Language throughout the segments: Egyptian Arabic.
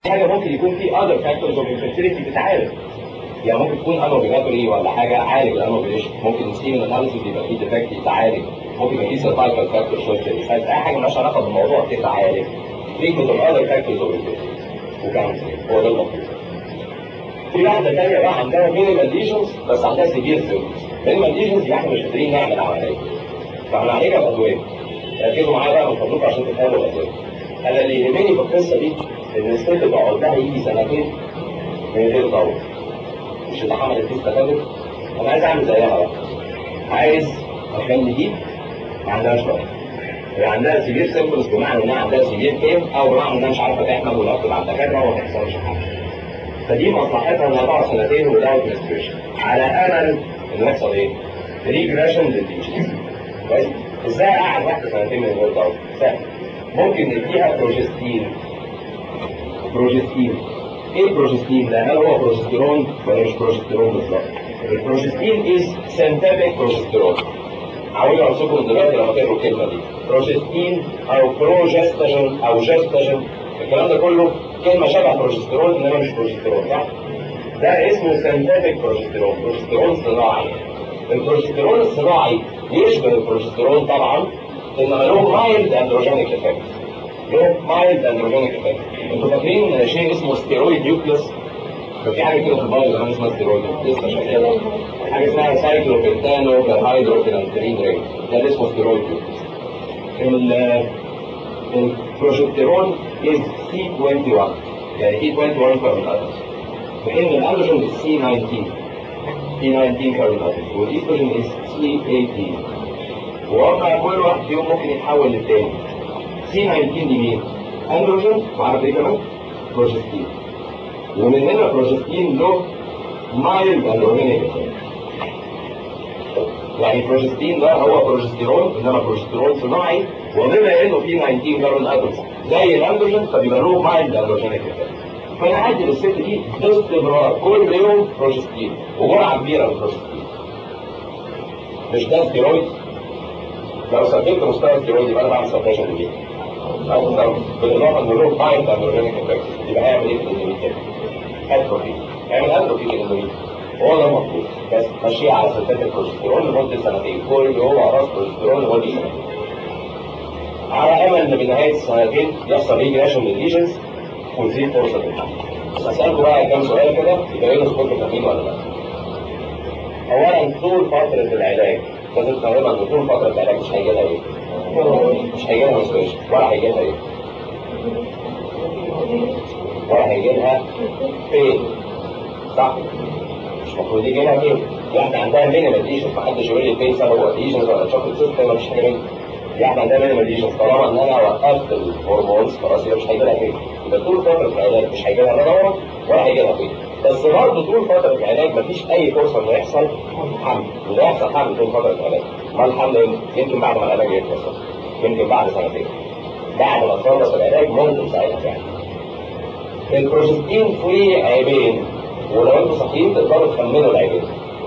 حاجه ممكن يكون في other factors of infertility بتتعالج يعني ممكن تكون انوفيلاتوري ولا حاجه عالج الانوفيليشن ممكن نسيب الاناليسيس يبقى فيه ديفكت يتعالج ممكن يبقى فيه سيرفايكال فاكتور شويه كده اي حاجه مالهاش علاقه بالموضوع تتعالج تريتمنت اوف other factors of infertility وكانسر هو ده المطلوب في واحده ثانيه بقى عندها مينيمال ليجنز بس عندها سيفير سيمبتومز مينيمال ليجنز دي احنا مش قادرين نعمل عمليه فهنعالجها بادويه ركزوا معايا بقى من فضلكم عشان تفهموا الادويه انا اللي يهمني في القصه دي ان الست تقعد لها يجي سنتين من غير دور مش اللي حملت دي استفادت انا عايز اعمل زيها بقى عايز اخلي دي ما عندهاش دور هي عندها سيفير سيمبتومز بمعنى انها عندها سيفير بين او بمعنى انها مش عارفه تحمل ولا تكتب على الدكاتره وما تحصلش حاجه فدي مصلحتها انها تقعد سنتين وداوت منستريشن على امل انه يحصل ايه؟ ريجريشن للديجيز كويس؟ ازاي اقعد واحده سنتين من غير داوت؟ سهل ممكن نديها بروجستين بروجستين ايه البروجستين ده؟ هل هو بروجستيرون ولا مش بروجستيرون بالظبط؟ البروجستين از سينثيتك بروجستيرون هقول لحضرتكم دلوقتي لما تقروا الكلمه دي بروجستين او بروجستاجين او جستاجين الكلام ده كله كلمه شبه بروجستيرون انما مش بروجستيرون صح؟ ده اسمه سينثيتك بروجستيرون بروجستيرون صناعي البروجستيرون الصناعي يشبه البروجستيرون طبعا انما له مايلد اندروجينيك افكت له مايلد اندروجينيك افكت انتوا فاكرين شيء اسمه ستيرويد نيوكليس كان في حاجه كده في البايو زمان اسمها ستيرويد لسه شغاله حاجه اسمها سايكلوبنتانو كارهيدروفينانترين رينج ده اللي اسمه ستيرويد نيوكليس البروجستيرون از سي 21 يعني سي 21 كاربوناتس في حين الاندروجين از سي 19 سي 19 كاربوناتس والايستروجين از سي 18 وهم كل واحد فيهم ممكن يتحول للتاني سي 19 دي مين؟ اندروجين وعارف ايه كمان؟ بروجستين ومن هنا بروجستين له مايلد اندروجينيك يعني البروجستين ده هو بروجستيرون انما بروجستيرون صناعي وبما انه فيه 19 كاربون اتومز زي الاندروجين فبيبقى له مايلد اندروجينيك فانا عندي للست دي باستمرار كل يوم بروجستين وجرعه كبيره من البروجستين مش ده ستيرويد لو سجلت مستوى الستيرويد يبقى انا بعمل سبريشن ليه او بالاضافه ان له مايلد اندروجينيك افكت يبقى هيعمل ايه في الاندوميتريوم؟ اتروفي هيعمل اتروفي في الاندوميتريوم هو ده المطلوب بس ماشية على ستات البروجستيرون لمدة سنتين كل يوم أقراص بروجستيرون لمدة سنتين على أمل إن بنهاية السنتين يحصل ريجريشن للليجنز وتزيد فرصة الحمل أسألكم بقى كام سؤال كده يبينوا خطوط التمرين ولا لا أولا طول فترة العلاج لازم تفهمها إن طول فترة العلاج مش هيجي لها إيه؟ مش هيجي لها منستريشن ولا هيجي لها إيه؟ ولا هيجي لها فين؟ صح؟ مش المفروض يجي لها فين؟ واحدة عندها مينيمال ليجنز محدش يقول لي فين سبب ليجنز ولا شوكليت سيستم مفيش حاجة منها دي واحدة عندها مينيمال ليجنز طالما ان انا وقفت الهرمونز خلاص يبقى مش هيجي لها فين؟ يبقى طول فترة العلاج مش هيجي لها لا ولا هيجي لها فين؟ بس برضه طول فترة العلاج مفيش أي فرصة إنه يحصل حمل وده يحصل حمل طول فترة العلاج ما الحمل يمكن بعد ما العلاج يخلص يمكن بعد سنتين بعد ما تخلص العلاج ممكن ساعتها يعني البروجستين فيه عيبين ولو انتوا صحيين تقدروا تخمنوا العيبين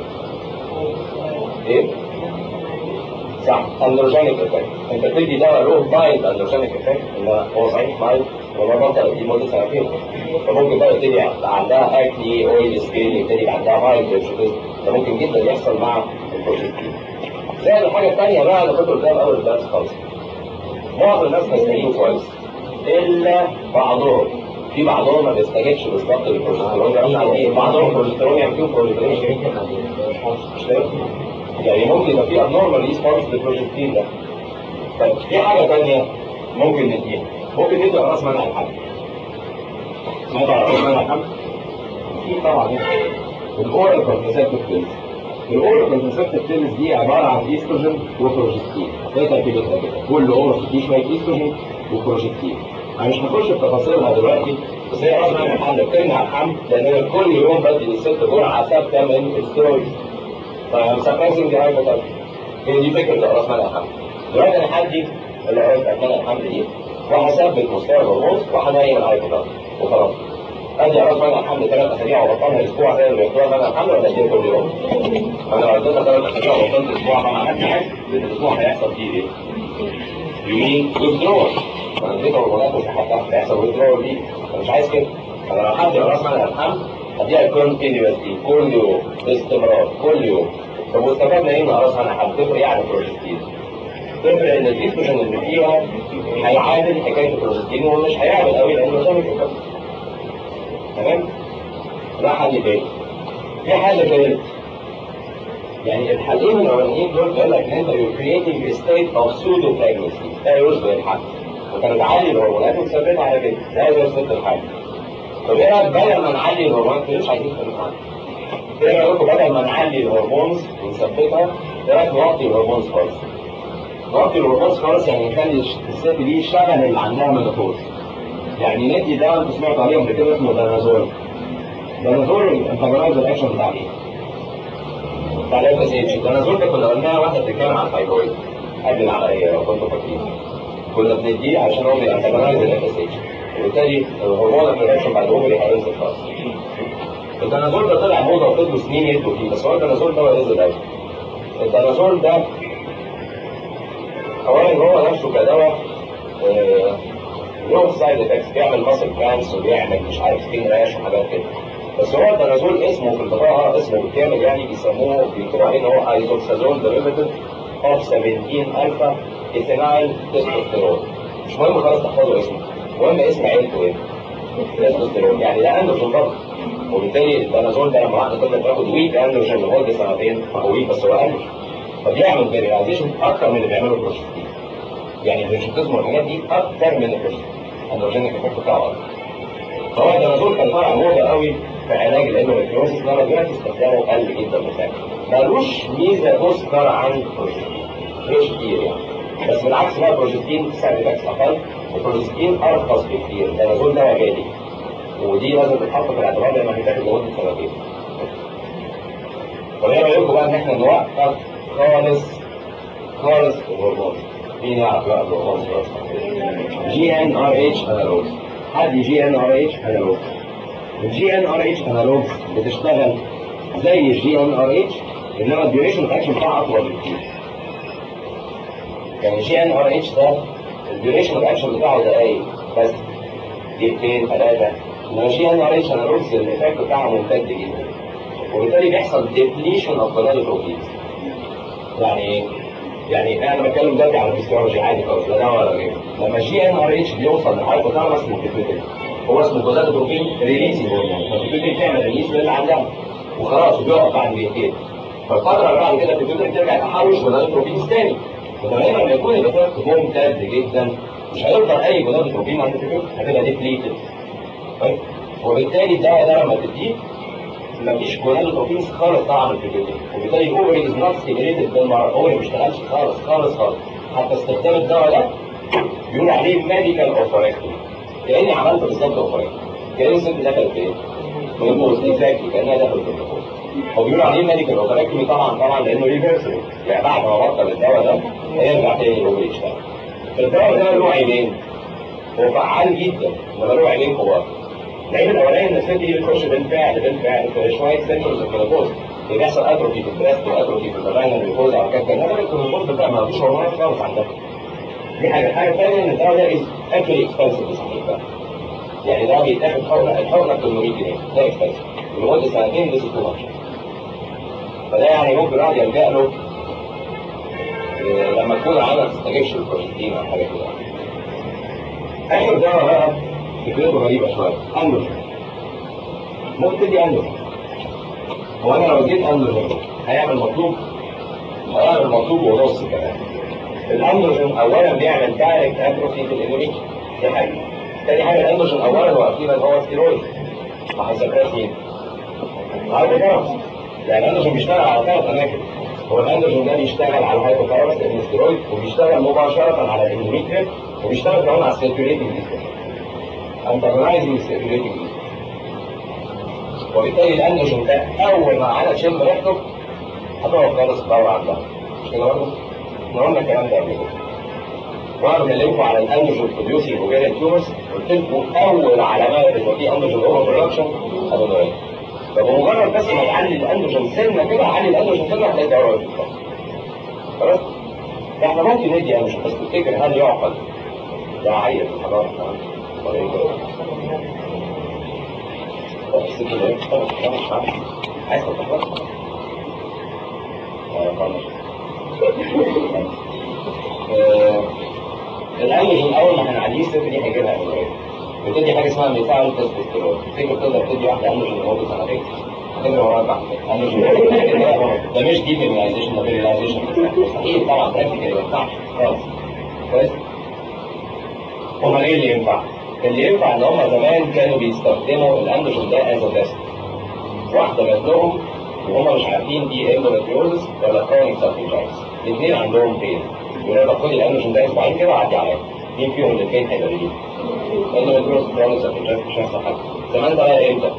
ايه؟ صح اندروجينيك افكت انت بتدي دواء له مايلد اندروجينيك افكت ان هو صحيح مايلد وما بطل دي مده سنتين فممكن بقى يبتدي عندها اكني اويل سكين يبتدي يبقى عندها مايلد هيرشوتيزم ده ممكن جدا يحصل مع البروجستين زي الحاجه الثانيه بقى اللي كنت قدام اول الدرس خالص معظم الناس مستنيين كويس الا بعضهم في بعضهم ما بيستجيبش بالظبط للبروجستيرون ده مش عارف ايه بعضهم بروجستيرون يعني فيهم بروجستيرون مش كده يعني ممكن يبقى في ابنورمال ريسبونس للبروجستين ده طيب في حاجه ثانيه ممكن نديها ممكن ندي راس منع الحمل سمعت على راس منع الحمل؟ في طبعا الاورال كونترسبتيف بيلز الاورال كونترسبتيف بيلز دي عباره عن ايستروجين وبروجستين ده تركيبتها كده كل اورال فيه شويه ايستروجين وبروجستين انا مش هخش في تفاصيلها دلوقتي بس هي راس منع الحمل بتمنع الحمل لان انا كل يوم بدي للست جرعه ثابته من الستيرويد فاهم سبريسنج دي هايبوتنشن هي دي فكره راس منع الحمل دلوقتي انا هدي العلاج بتاعت منع الحمل دي وهثبت مستوى الهرمون وهنيم الهايبوتنشن وخلاص ادي راس منع الحمل ثلاث اسابيع وبطلها اسبوع زي اللي بياخدوها منع الحمل ولا اديها كل يوم؟ انا لو اديتها ثلاث اسابيع وبطلت اسبوع ما عملتش حاجه لان الاسبوع هيحصل فيه ايه؟ يومين withdrawal فانا اديتها هرمونات مش هحطها هيحصل withdrawal دي انا مش عايز كده انا لو حد راس مالها الحمل هديها كونتينيوسلي كل يوم باستمرار كل يوم طب واستفدنا ايه من راس مالها الحمل تفرق ايه عن البروجستين؟ تفرق ان الاستروجين اللي فيها هيعادل حكايه البروجستين ومش هيعمل قوي لانه ده مش تمام؟ ده حل تاني في حل تالت يعني الحلين الاولانيين دول بيقول لك ان انت you're creating a state of pseudo pregnancy ده يشبه الحمل وانت بتعلي الهرمونات وتثبتها على كده ده يثبت الحمل طب ايه رايك بدل ما نعلي الهرمونات مش عايزين نفهم ايه رايكم بدل ما نعلي الهرمونز ونثبتها ايه رايك نوطي الهرمونز خالص نوطي الهرمونز خالص يعني نخلي الست دي الشغل اللي عندها مينوبوز يعني ندي ده انتوا سمعتوا عليه قبل كده اسمه دانازول دانازول الانتجرايز الاكشن بتاع ايه؟ بتاع الاف اس اتش الدانازول ده كنا قلناها واحده بتتكلم عن الفايبرويد قبل العمليه لو كنتوا فاكرين كنا بنديه عشان هو بيانتجرايز الاف اس اتش وبالتالي الهرمون الرياكشن بعد اوفري هينزل خالص الدانازول ده طلع موضه وفضلوا سنين يدوا فيه بس هو الدانازول ده هو نزل قوي الدانازول ده اولا هو نفسه كدواء آه، له سايد افكتس بيعمل ماسل كرانس وبيعمل مش عارف سكين راش وحاجات كده بس هو الدانازول اسمه في البطاقه اسمه بالكامل يعني بيسموه بيكتبوا عليه ان هو ايزوكسازون ديريفيتيف اوف 17 الفا ايثينايل تستوستيرون مش مهم خالص تحفظوا اسمه المهم اسم عيلته ايه؟ تستوستيرون يعني ده اندروجين برضه وبالتالي الدانازول ده لما واحده تقدر تاخد ويك اندروجين لمده سنتين ما هو ويك بس هو اندروجين فبيعمل فيريلايزيشن اكتر من اللي بيعمله البروجستين يعني الفيجيتيزم والحاجات دي اكتر من البروجستين اندروجينيك افكت بتاعه اكتر فهو الدانازول كان طالع موضه قوي في علاج الاندوميتريوسيس انما دلوقتي استخدامه قل جدا بالفعل ملوش ميزه تذكر عن البروجستين مش كتير يعني بس بالعكس بقى البروجستين سعر تاكس اقل البروجستين ارخص بكتير الدانازول ده غالي ودي لازم تتحط في الاعتبار لما هتاخد لمده سنتين طب ايه رايكم بقى ان احنا نوقف خالص خالص الهرمون مين يعرف بقى الهرمون خالص جي ان ار اتش انالوج حد جي ان ار اتش انالوج الجي ان ار اتش انالوج بتشتغل زي الجي ان ار اتش انما الديوريشن اكشن بتاعها اطول بكتير يعني الجي ان ار اتش ده الديوريشن اكشن بتاعه دقايق بس دقيقتين ثلاثه انما الجي ان ار اتش انالوج الايفكت بتاعها ممتد جدا وبالتالي بيحصل ديبليشن اوف جلاد بروتينز يعني ايه؟ يعني انا بتكلم دلوقتي على الفسيولوجي عادي خالص لا ده ولا غيره لما الجي ان ار اتش بيوصل للهايبوثالاموس اسمه بيتوتري هو اسمه جلاد بروتين ريليسنج هرمون فالبيتوتري بتعمل ريليس للي عندها وخلاص وبيقف بعد دقيقتين فالفتره اللي بعد كده البيتوتري ترجع تحوش جلاد بروتين تاني فلما لما يكون الايفكت ممتد جدا مش هيفضل اي جلاد بروتين عند البيتوتري هتبقى ديبليتد طيب وبالتالي الدواء ده لما تديه مفيش جونادوتروبينز خالص طبعا في البيوتين وبالتالي الاوفري از نوت ستيميليتد بالمره الاوفري ما بيشتغلش خالص خالص خالص حتى استخدام الدواء ده بيقول عليه ميديكال اوفريكتومي كاني عملت بالظبط اوفريكتومي كان الست دخلت في ايه؟ مينوبوز اكزاكتلي كانها دخلت في المينوبوز هو بيقول عليه ميديكال اوفريكتومي طبعا طبعا لانه ريفرسبل يعني بعد ما بطل الدواء ده هيرجع تاني الاوفري يشتغل الدواء ده له عينين هو فعال جدا انما له عينين كبار العيب الاولاني ان الست دي بتخش بالفعل بالفعل في شويه سنترز الكلوكوز اللي بيحصل اتروفي في البريست واتروفي في الفاجينا الجلوكوز او كده انما الكلوكوز بتاع ما فيش هرمونات خالص عندها دي حاجه الحاجه الثانيه ان الدواء ده از اكشلي اكسبنسيف صحيح بقى يعني ده بيتاخد حقنه الحقنه ب 800 جنيه ده اكسبنسيف لمده سنتين ده 6 ماتش فده يعني ممكن الواحد يلجا له آه، لما تكون العيله ما تستجيبش للبروتين او حاجه كده اخر دواء بقى فكرته غريبة شوية أندروجين ممكن تدي أندروجين هو أنا لو اديت أندروجين هيعمل مطلوب هيعمل مطلوب ونص كمان الأندروجين أولا بيعمل دايركت أتروفي في الإندوميتريوم دي حاجة تاني حاجة الأندروجين أولا وأخيرا هو ستيرويد ما هيسكرش مين؟ هايبوثالاموس يعني الأندروجين بيشتغل على ثلاث أماكن هو الأندروجين ده بيشتغل على الهايبوثالاموس لأنه ستيرويد وبيشتغل مباشرة على الإندوميتريوم وبيشتغل كمان على السيركيوليتنج سيستم انترنايزنج سيركيوليتنج وبالتالي الانجن ده اول ما على تشم ريحته هتقف خالص الدوره عندها مش كده برضه؟ احنا قلنا الكلام ده قبل كده وانا بكلمكم على الانجن بروديوسنج اوفيريان تيومرز قلت لكم اول علامات ان في انجن اوفر برودكشن ادونويد فبمجرد بس ما تعلي الانجن سنه كده علي الانجن سنه هتلاقي الدوره بتتفتح خلاص؟ احنا ممكن ندي انجن بس تفتكر هل يعقل؟ ده عيب في الحضاره كمان الست اللي هي بتشتغل في الجامعة مش عارف. عايز تتخرج آه، خلاص. آه، الأندروجين أول ما هنعديه الست دي هيجيبها أندروجين بتدي حاجة اسمها ميثايل تستوستيرون تفتكر تقدر تدي واحدة أندروجين لمدة سنتين هتجري وراها بعد أندروجين ده مش دي فيريلايزيشن ده فيريلايزيشن مستحيل طبعا براكتيكالي ما ينفعش خالص كويس امال ايه اللي ينفع؟ اللي ينفع ان هم زمان كانوا بيستخدموا الاندروجين ده از تيست واحده جات لهم وهم مش عارفين دي اندوميتريوزس ولا كرونيك سابتنجايتس الاثنين عندهم بين يقول لك خد الاندروجين ده اسبوعين كده وعدي عليا مين فيهم الاثنين هيبقى جديد؟ اندوميتريوزس كرونيك سابتنجايتس مش هيحصل حاجه زمان ده بقى امتى؟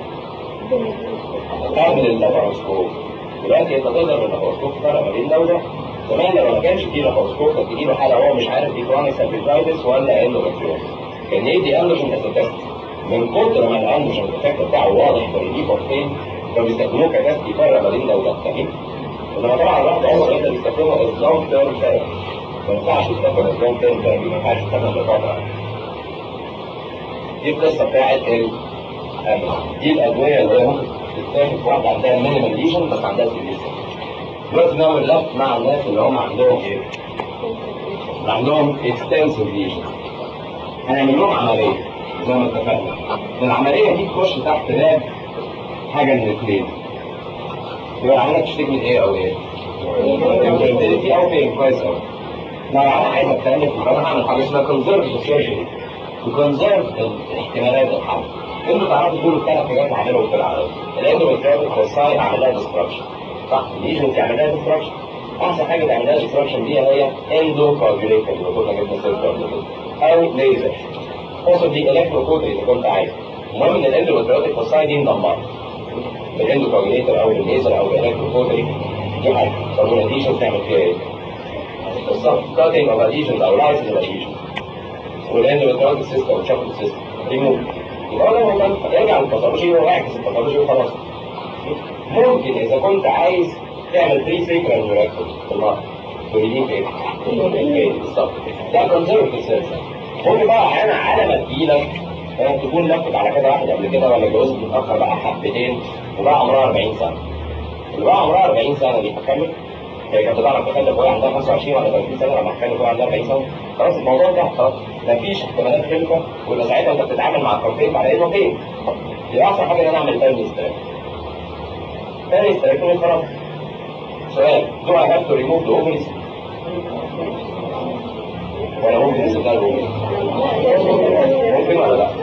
قبل اللاباروسكوب دلوقتي انت تقدر باللاباروسكوب تفرق ما بين ده وده زمان لو ما كانش في لاباروسكوب كانت تجيب حاله هو مش عارف دي كرونيك سابتنجايتس ولا اندوميتريوزس كان يدي اندروجين از تيست من كتر ما الاندروجين الافكت بتاعه واضح في الريليف اوف بين كانوا بيستخدموه كتست يفرق ما بين ده وده فاهمين؟ انما طبعا الواحد عمره يقدر يستخدمه از لونج تيرم ثيرابي ما ينفعش يستخدم از لونج تيرم ثيرابي ما ينفعش يستخدم لفتره دي القصه بتاعت ال دي الادويه اللي هي ممكن تتاخد في واحده عندها مينيمال ليجن بس عندها سيريس دلوقتي نعمل لف مع الناس اللي هم عندهم ايه؟ اللي عندهم اكستنسيف ليجن هنعمل لهم عمليه زي ما اتفقنا العمليه دي تخش تحت باب حاجه من الاثنين يبقى عندك تشتكي من ايه او ايه؟ انفيرتيليتي او بين كويس قوي لو انا عايز اتكلم انا هعمل حاجه اسمها كونزرف سيرجري وكونزرف احتمالات الحمل انتوا تعرفوا تقولوا الثلاث حاجات هعملهم في العمليه الاندوميتريال فوساي اعمل لها ديستراكشن صح الليجن تعمل لها ديستراكشن احسن حاجه تعمل لها ديستراكشن دي هي اندو كوجوليتر اللي كنا جبنا سيرته قبل كده او ليزر اوصل دي الكترو كوتر اذا كنت عايز المهم ان الاندوميتريال فوساي دي مدمره بالاندو كوجوليتر او بالليزر او بالالكترو كوتر دي حاجه طب والاديشن تعمل فيها ايه؟ بالظبط كاتنج اوف اديشنز او لايسنس اوف اديشنز والاندوميتريال سيستم والشفت سيستم ريموف يبقى ده هو يرجع للباثولوجي ويعكس الباثولوجي وخلاص ممكن اذا كنت عايز تعمل بري سيكرال ميراكل في المرض تريدين ايه؟ البين بالظبط ده كونسرفتيف سيرجن ممكن بقى انا على ما تجيلك انك تكون لفت على كده واحد قبل كده ولا جوزت متاخر بقى حبتين وبقى عمرها 40 سنه اللي بقى عمرها 40 سنه دي هتكمل هي كانت بتعرف تخلف وهي عندها 25 ولا 30 سنه لما هتخلف وهي عندها 40 سنه خلاص الموضوع ده خلاص مفيش احتمالات خلفه ويبقى ساعتها انت بتتعامل مع الكونتين على انه فين يبقى احسن حاجه ان انا اعمل تاني استراك تاني استراك خلاص سؤال do I have to remove the ovaries ولا ممكن نسيب ده الاوفريز ممكن ولا لا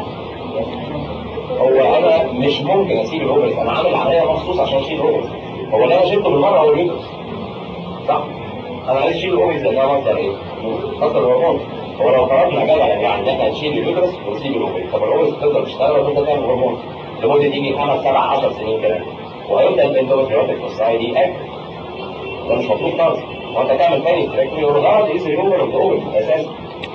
هو انا مش ممكن اسيب الاوفريز انا عامل عمليه مخصوص عشان اشيل الاوفريز هو اللي انا شلته بالمره هو اليوترس صح انا عايز اشيل الاوفريز لانها مصدر ايه؟ مصدر الهرمون هو لو قررنا جدع يعني احنا هنشيل اليوترس ونسيب الاوفريز طب الاوفريز تقدر تشتغل وتفضل تعمل هرمون لمده يجي خمس سبع 10 سنين كمان وهيبدا الاندوميتريوتيك فوسايدي اكتف ده مش مطلوب خالص وانت تعمل تاني تراكمي والغرض از ريموفر اوف الاوفريز اساسا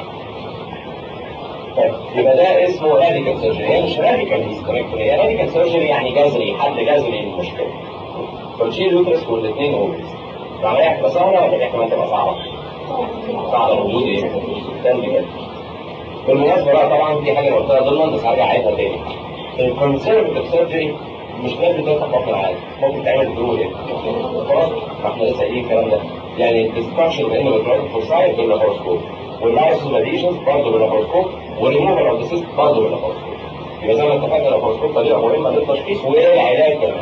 طيب يبقى ده اسمه راديكال سيرجري هي مش راديكال هيستريكتومي هي راديكال سيرجري يعني جذري حل جذري للمشكله فتشيل اليوترس والاثنين اوفريز العمليه هتبقى سهله ولا الاحتمال تبقى صعبه؟ صعبه وجود ايه؟ تنبي كده بالمناسبه بقى طبعا في حاجه انا قلتها ضمنا بس هرجع اعيدها تاني الكونسرفتيف سيرجري مش لازم تفتح بطن عادي ممكن تعمل برو ايه؟ خلاص احنا لسه قايلين الكلام ده يعني الديستراكشن بين البروتين فورسايت باللاباروسكوب واللايسوماليشنز برضه باللاباروسكوب والريموفر اوف ديسيست برضه باللاباروسكوب يبقى زي ما اتفقنا اللاباروسكوب طريقه مهمه للتشخيص والعلاج كمان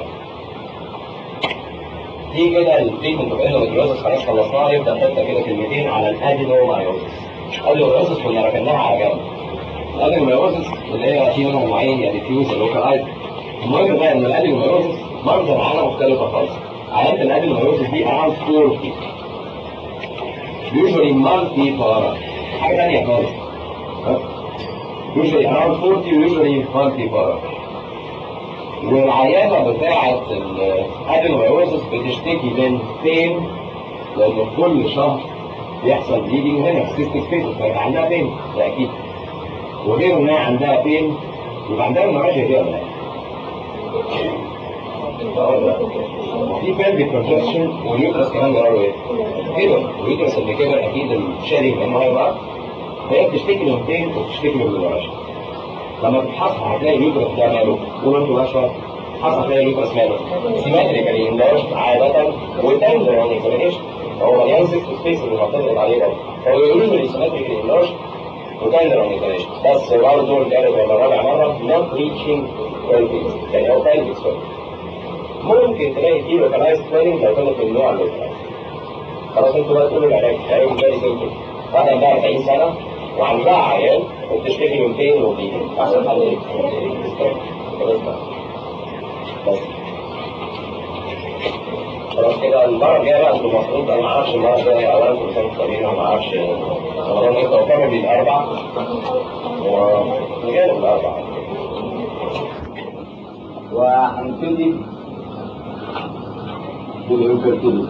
دي كده التريتمنت اوف اندوميتريوزس خلاص خلصناها يبدا حته كده كلمتين على الادينومايوزس الادينومايوزس كنا ركناها على جنب الادينومايوزس اللي هي في منهم نوعين يعني فيوز اللوكالايز المهم بقى ان الادينومايوزس منظر معانا مختلفه خالص علامه الادينومايوزس دي around 40 usually multi para حاجه ثانيه خالص ها؟ usually around 40 usually multi para والعيانة بتاعة الادينومايوزس بتشتكي من بين لأن كل شهر بيحصل بليدنج هنا في سيستك فيتس فيبقى عندها بين ده أكيد وغير إنها عندها بين يبقى عندها المراجع دي ولا لا؟ في بيلفيك كونجكشن واليوترس كمان جراله ايه؟ كبر واليوترس اللي كبر اكيد الشاري منه هيبقى فهي بتشتكي من بين وبتشتكي من المراجع لما تفحصها هتلاقي اليوترس ده ماله قولوا انتوا بقى شويه تفحصها هتلاقي اليوترس ماله سيمتريكالي انلارج عاده وتندر اون اكزامينيشن هو مليان سيكس سبيس اللي معتمد عليه برضه هو يوجوالي سيمتريكالي انلارج وتندر اون اكزامينيشن بس برضه الثالث ولا الرابع مره نوت ريتشنج pelvic يعني هو pelvic swelling ممكن تلاقي فيه لوكالايز سويلنج لو كانت من نوع اللوكالايز خلاص انتوا بقى تقولوا العلاج العلاج فيري سيمبل واحد عندها 40 سنه وعندها عيال وبتشتكي من بين وبليدنج احسن حل ايه؟ خلاص بقى. بس خلاص كده المره الجايه بقى انتوا المفروض انا ما اعرفش المره الجايه اولا كل سنه وانتم طيبين وما اعرفش رمضان امتى وكامل بالاربع ونجانب الاربع وهنبتدي بالانفرتيليتي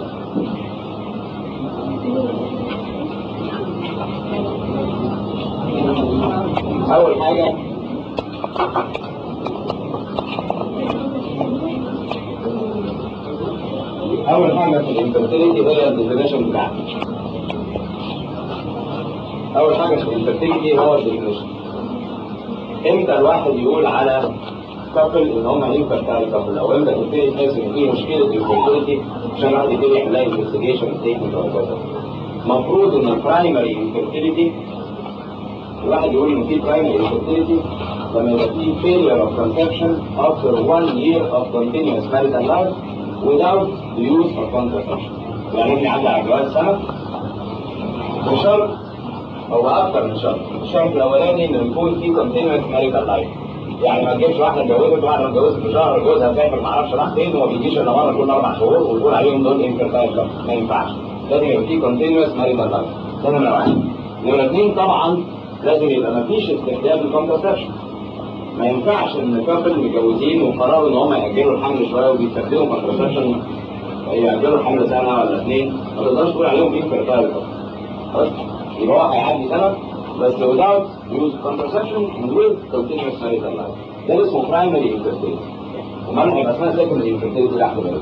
أول حاجة أول حاجة في الانفرتيليتي هي الديفينيشن بتاعها أول حاجة في الانفرتيليتي هو الديفينيشن امتى الواحد يقول على كابل ان هم انفرتايل كابل او امتى تبتدي تحس ان في مشكله انفرتيليتي عشان الواحد يبتدي يعمل لها انفستيجيشن ستيتمنت وهكذا المفروض ان البرايمري انفرتيليتي الواحد يقول ان في برايمري انفرتيليتي لما يبقى في failure of conception after one year of continuous marital life without the use of contraception يعني ابني عدى على الجواز سنه بشرط هو اكتر من شرط الشرط الاولاني انه يكون في continuous marital life يعني ما تجيبش واحده اتجوزت واحده اتجوزت في شهر جوزها سافر ما اعرفش راح فين وما بيجيش الا مره كل اربع شهور وتقول عليهم دول انفرتايل ما ينفعش لازم يبقى في كونتينوس ماريتال لايف ده نمره واحد نمره اثنين طبعا لازم يبقى ما فيش استخدام للكونترسبشن ما ينفعش ان كابل متجوزين وقرروا ان هم ياجلوا الحمل شويه وبيستخدموا كونترسبشن ياجلوا الحمل سنه ولا اثنين ما تقدرش تقول عليهم انفرتايل خلاص يبقى هو هيعدي سنه بس without use contraception and with continuous marital life ده اسمه primary infertility امال هيبقى اسمها secondary infertility تحت بالك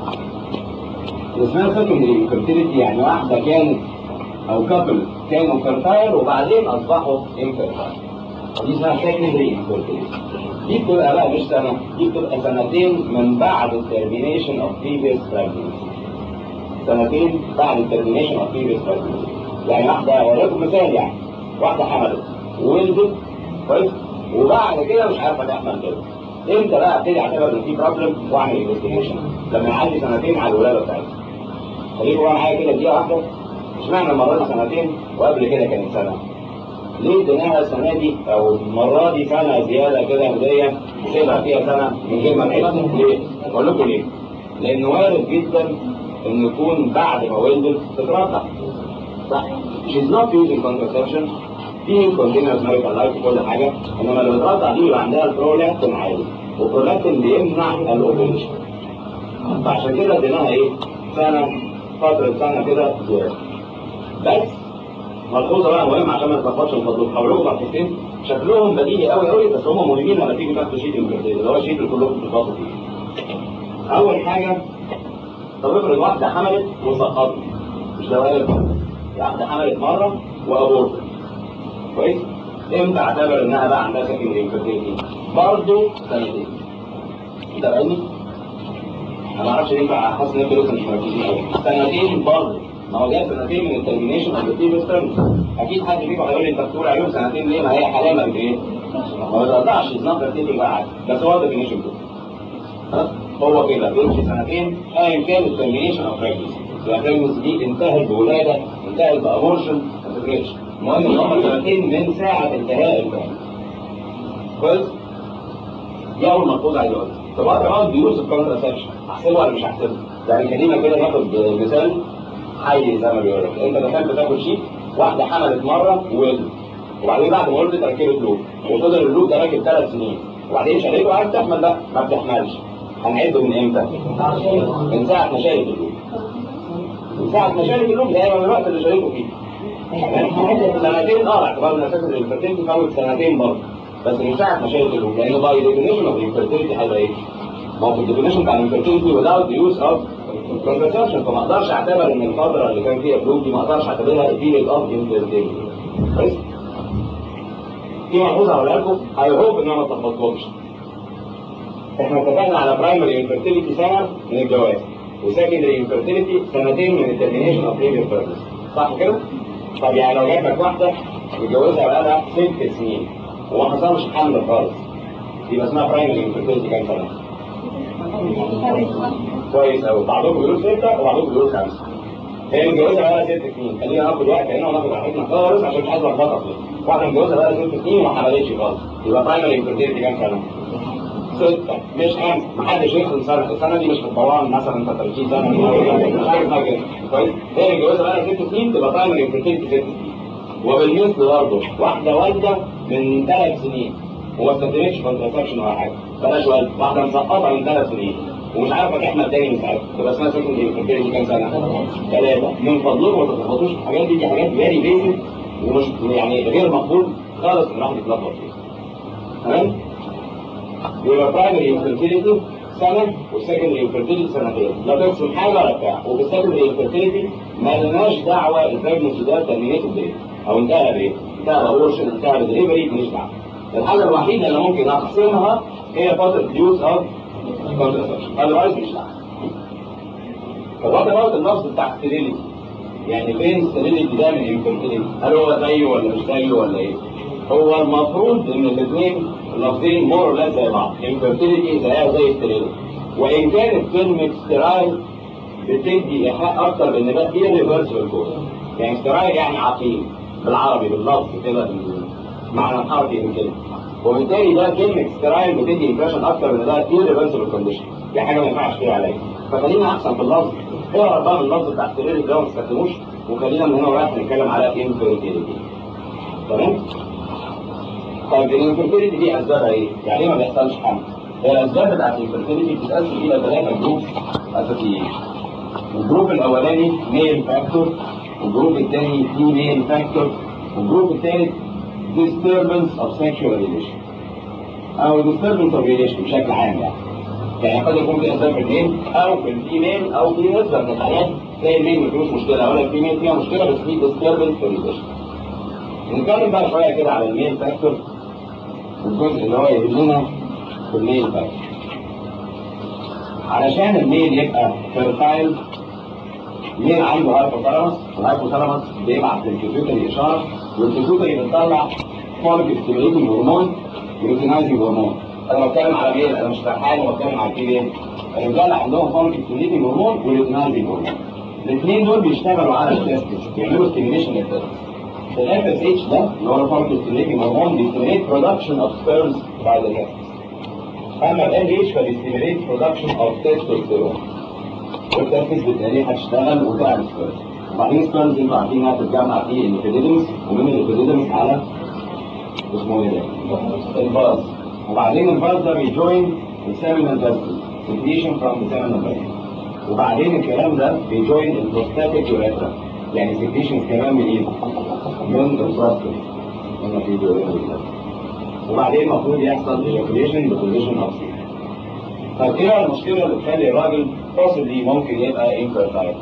اسمها secondary infertility يعني واحده كانت او كابل كانوا fertile وبعدين اصبحوا infertile دي اسمها secondary infertility دي بتبقى بقى مش سنه دي بتبقى سنتين من بعد termination of previous pregnancy سنتين بعد termination of previous pregnancy يعني واحده ولكم مثال يعني واحده حملت وولدت كويس وبعد كده مش عارفه تحمل كده امتى بقى ابتدي اعتبر ان في بروبلم واعمل انفستيجيشن لما يعدي سنتين على الولاده بتاعتها خليكوا بقى معايا كده دقيقه واحده اشمعنى المره دي سنتين وقبل كده كانت سنه ليه اديناها السنه دي او المره دي سنه زياده كده هديه نسيبها فيها سنه من غير ما نحس ليه؟ اقول لكم ليه؟ لان وارد جدا ان يكون بعد ما ولدت تترضع صح؟ she's not using contraception في continuous marital life وكل حاجة انما اللي بترضع دي يبقى عندها البرولاكتين عالي والبرولاكتين بيمنع الاوفيليشن فعشان كده اديناها ايه؟ سنة فترة سنة كده زيادة بس ملحوظة بقى مهمة عشان ما تلخبطش الفضل هقول لكم تحطين شكلهم بديهي قوي قوي بس هم مهمين لما تيجي تاخدوا شيت الانجليزي اللي هو الشيت اللي كلكم بتتبسطوا فيه. أول حاجة طب افرض واحدة حملت وسقطت مش ده وارد واحدة حملت مرة وأبورت كويس؟ امتى اعتبر انها بقى عندها سكن انفيرتيليتي؟ برضه سنتين. انت فاهمني؟ انا ما اعرفش ليه بقى حاسس ان انتوا لسه مش مركزين قوي. سنتين برضه ما هو جاي سنتين من الترمينيشن اوف البريفيس تيرم. اكيد حد فيكم هيقول لي انت بتقول عليهم سنتين ليه؟ ما هي حاليا قد ايه؟ ما بتقطعش از نوت بقى عادي بس هو الديفينيشن كده. خلاص؟ هو كده بيمشي سنتين ايا كان الترمينيشن اوف بريجنسي. البريجنسي دي انتهت بولاده انتهت بابورشن ما تفرقش. المهم ان هم سنتين من ساعه انتهاء البريجنسي. كويس؟ دي اول ملحوظه عايز اقولها. طب وات اباوت بيوز الكونترسبشن؟ احسبه ولا مش احسبه؟ يعني خلينا كده ناخد مثال حي زي ما بيقول لك انت دخلت تاخد شيت واحده حملت مره وولدت وبعدين بعد ما ولدت ركبت لوب وفضل اللوب ده راكب ثلاث سنين وبعدين شالته عايز تحمل بقى ما بتحملش هنعده من امتى؟ من ساعه ما شالت اللوب من ساعه ما شالت اللوب ده من الوقت اللي شالته فيه سنتين اه اعتبار ان اساس الانفرتيلتي فوت سنتين برضه بس من ساعه ما شالت اللوب لانه باي ديفينيشن اوف الانفرتيلتي هيبقى ايه؟ ما هو في الديفينيشن بتاع الانفرتيلتي without the use of contraception فما اقدرش اعتبر ان الفتره اللي كان فيها بلوك دي ما اقدرش اعتبرها period of infertility كويس؟ في ملحوظه هقولها لكم اي هوب ان انا ما اتلخبطكمش احنا اتفقنا على برايمري انفيرتيليتي سنه من الجواز وسكندري انفيرتيليتي سنتين من الترمينيشن اوف بريفيوس بيرنس صح كده؟ طب يعني لو جات لك واحده متجوزها بقالها ست سنين وما حصلش حمل خالص يبقى اسمها برايمري انفيرتيليتي كام سنه؟ كويس قوي بعضكم بيقول سته وبعضكم بيقول خمسه هي متجوزه بقى لها ست سنين خلينا ناخد وقت هنا وناخد راحتنا خالص عشان مش عايز اتلخبط واحده متجوزه بقى لها ست سنين وما حملتش خالص يبقى برايمري انفيرتيليتي كام سنه؟ ستة مش خمسة محدش يدخل سنة السنة دي مش في الطوال مثلا انت 30 سنة مش عارف حاجة كويس هي متجوزة بقى لها ست سنين تبقى برايمري انفيرتيليتي ست سنين وبالمثل برضه واحدة والدة من ثلاث سنين وما استخدمتش كونتراسبشن ولا حاجة بلاش والدة واحدة مسقطة من ثلاث سنين ومش عارفة تحمل تاني من ساعتها تبقى اسمها سكندري انفيرتيليتي كام سنة؟ ثلاثة من فضلكم ما تتلخبطوش في الحاجات دي دي حاجات فيري بيزك ومش يعني غير مقبول خالص ان الواحد يتلخبط فيها تمام؟ يبقى برايمري انفيرتيليتي سنة والسكندري انفيرتيليتي سنتين لا تقسم حاجة ولا بتاع وفي السكندري انفيرتيليتي مالناش دعوة البريجنسي ده ترمينيتد بايه أو انتهى بايه؟ انتهى بأبورشن انتهى بدليفري ماليش دعوة الحاجة الوحيدة اللي ممكن أقسمها هي فترة يوز أوف كونتراسبشن أذروايز مش دعوة طب وات اباوت اللفظ بتاع ستيريليتي يعني فين ستيريليتي ده من انفيرتيليتي؟ هل هو زيه ولا مش زيه ولا ايه؟ هو المفروض ان الاثنين لفظين مور ولا زي بعض انفيرتيليتي زيها زي ستيريليتي وان كانت كلمه سترايل بتدي ايحاء اكتر بان ده irreversible كورس يعني سترايل يعني عقيم بالعربي باللفظ كده بالمعنى الحرفي من كده وبالتالي ده كلمه سترايل بتدي امبريشن اكتر ان ده irreversible كونديشن دي حاجه ما ينفعش فيها علاج فخلينا احسن في اللفظ اقرا بقى اللفظ بتاع ستيريليتي ده وما تستخدموش وخلينا من هنا ورايح نتكلم على انفيرتيليتي تمام؟ طيب الانفيرتيليتي دي اسبابها ايه؟ يعني ايه ما بيحصلش حمل؟ هي الاسباب بتاعت الانفيرتيليتي بتتقسم الى ثلاثه جروب اساسيين. الجروب الاولاني ميل فاكتور، والجروب الثاني فيميل فاكتور، والجروب الثالث disturbance of sexual relation. او disturbance of relation بشكل عام يعني. يعني قد يكون في اسباب في الميل او في الفيميل او في نسبه من الحالات تلاقي الميل ما فيهوش مشكله ولا الفيميل فيها مشكله بس في disturbance في relation. نتكلم بقى شويه كده على الميل فاكتور الجزء اللي هو يهمنا في الميل فاكتور علشان الميل يبقى فيرتايل الميل عنده هايبوثالاموس والهايبوثالاموس بيبعت للبيتيوتري اشاره والبيتيوتري بتطلع فوليك ستيميليتنج هرمون ولوتينايزنج هرمون انا بتكلم على ميل انا مش فرحان وبتكلم على الفيميل الرجاله عندهم فوليك ستيميليتنج هرمون ولوتينايزنج هرمون الاثنين دول بيشتغلوا على التستس بيعملوا ستيميليشن للتستس الاف اس اتش ده اللي هو الفوليك ستيميليتنج هرمون بيستيميليت برودكشن اوف سبيرمز باي ذا testes اما ال اتش فبيستيميليت برودكشن اوف تستوستيرون والتستس بالتالي هتشتغل وتعمل سبيرمز وبعدين السبيرمز انتوا عارفين انها بتتجمع في الابيديدمس ومن الابيديدمس على اسمه ايه ده؟ الباز وبعدين الباز ده بيجوين السيمينال فاسكول سكريشن فروم ذا سيمينال فاسكول وبعدين الكلام ده بيجوين البروستاتيك يوريثرا يعني سكريشن كمان من ايه؟ من البروستات هنا في وبعدين المفروض يحصل ايجاكوليشن ببوزيشن اوف سي طب ايه المشكله اللي تخلي الراجل possibly ممكن يبقى انفيرتايل